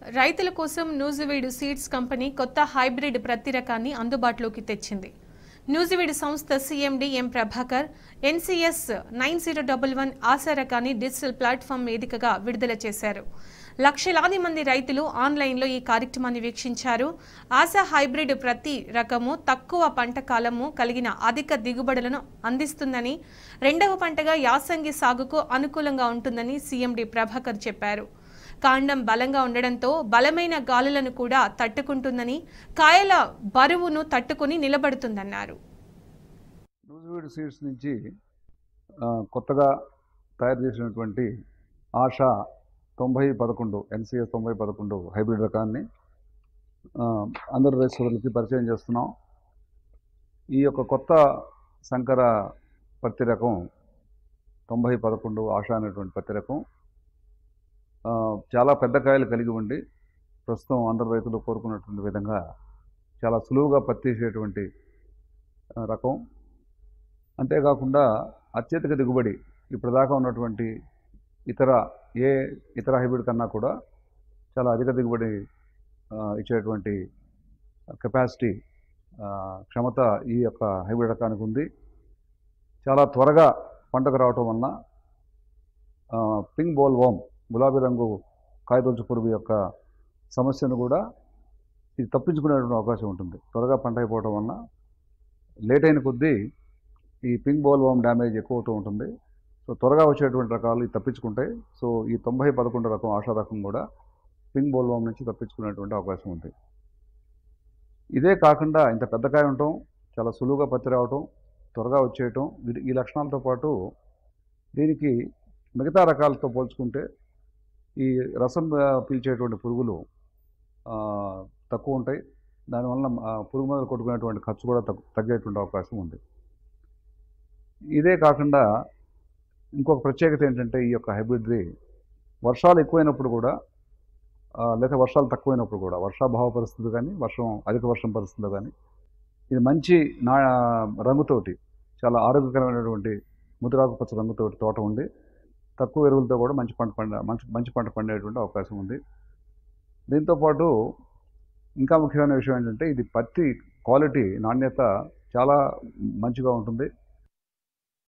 రైతుల కోసం Nuziveedu seeds company కొత్త హైబ్రిడ్ ప్రతి రకాన్ని అందుబాటులోకి తెచ్చింది న్యూజివీడ్ సంస్థ CMD M Prabhakar NCS nine zero double one Asha రకాన్ని డిజిటల్ ప్లాట్ఫామ్ వేదికగా విడుదల చేశారు లక్షలాది మంది రైతులు ఆన్లైన్లో ఈ కార్యక్రమాన్ని వీక్షించారు ఆశా హైబ్రిడ్ ప్రతి రకము తక్కువ పంట కాలము కలిగిన అధిక దిగుబడులను అందిస్తుందని రెండవ పంటగా యాసంగి సాగుకు అనుకూలంగా ఉంటుందని సీఎండీ ప్రభాకర్ చెప్పారు కాండం బలంగా ఉండడంతో బలమైన గాలులను కూడా తట్టుకుంటుందని కాయల బరువును తట్టుకుని నిలబడుతుందన్నారు న్యూజివీడ్ సీడ్స్ నుంచి ఆ, కొత్తగా తయారు చేసినటువంటి ఆశా తొంభై పదకొండు ఎన్సిఎస్ తొంభై పదకొండు హైబ్రిడ్ రకాన్ని ఆ, అందరు రైతులకి పరిచయం చేస్తున్నాం ఈ యొక్క కొత్త సంకర పత్తి రకం తొంభై పదకొండు ఆశా అనేటువంటి పత్తి రకం ఆ, చాలా పెద్ద కాయలు కలిగి ఉండి ప్రస్తుతం అందరు రైతులు కోరుకున్నటువంటి విధంగా చాలా సులువుగా పత్తి వేసేటువంటి ఆ, రకం అంతేకాకుండా అత్యధిక దిగుబడి ఇప్పటిదాకా ఉన్నటువంటి ఇతర ఏ ఇతర హైబ్రిడ్ కన్నా కూడా చాలా అధిక దిగుబడి ఆ, ఇచ్చేటువంటి కెపాసిటీ ఆ, క్షమత ఈ యొక్క హైబ్రిడ్ రకానికి ఉంది చాలా త్వరగా పంటకు రావటం వలన ఆ, పింక్ బోల్ వామ్ గులాబీ రంగు కాయదొలుచు పురుగు యొక్క సమస్యను కూడా ఇది తప్పించుకునేటువంటి అవకాశం ఉంటుంది త్వరగా పంట అయిపోవటం వలన లేట్ అయిన కొద్దీ ఈ పింక్ బోల్ వామ్ డ్యామేజ్ ఎక్కువ అవుతూ ఉంటుంది సో త్వరగా వచ్చేటువంటి రకాలు ఇవి తప్పించుకుంటాయి సో ఈ తొంభై పదకొండు రకం ఆశా రకం కూడా పింక్ బోల్ వామ్ నుంచి తప్పించుకునేటువంటి అవకాశం ఉంది ఇదే కాకుండా ఇంత పెద్ద కాయ ఉండటం చాలా సులువుగా పత్తి రావటం త్వరగా వచ్చేయటం వీటి- ఈ లక్షణాలతో పాటు దీనికి మిగతా రకాలతో పోల్చుకుంటే ఈ రసం ఆ, పీల్చేటువంటి పురుగులు ఆ, తక్కువ ఉంటాయి దానివల్ల ఆ, పురుగు మందులు కొట్టుకునేటువంటి ఖర్చు కూడా తగ్గు తగ్గేటువంటి అవకాశం ఉంది ఇదే కాకుండా ఇంకొక ప్రత్యేకత ఏంటంటే ఈ యొక్క హైబ్రిడ్ది వర్షాలు ఎక్కువైనప్పుడు కూడా ఆ, లేదా వర్షాలు తక్కువైనప్పుడు కూడా వర్షాభావ పరిస్థితులు కానీ వర్షం అధిక వర్షం పరిస్థితులు కానీ ఇది మంచి నా రంగుతోటి చాలా ఆరోగ్యకరమైనటువంటి ముదురాకు పచ్చ రంగుతోటి తోట ఉండి తక్కువ ఎరువులతో కూడా మంచి పంట పండ మంచి మంచి పంట పండేటువంటి అవకాశం ఉంది దీంతోపాటు ఇంకా ముఖ్యమైన విషయం ఏంటంటే ఇది పత్తి క్వాలిటీ నాణ్యత చాలా మంచిగా ఉంటుంది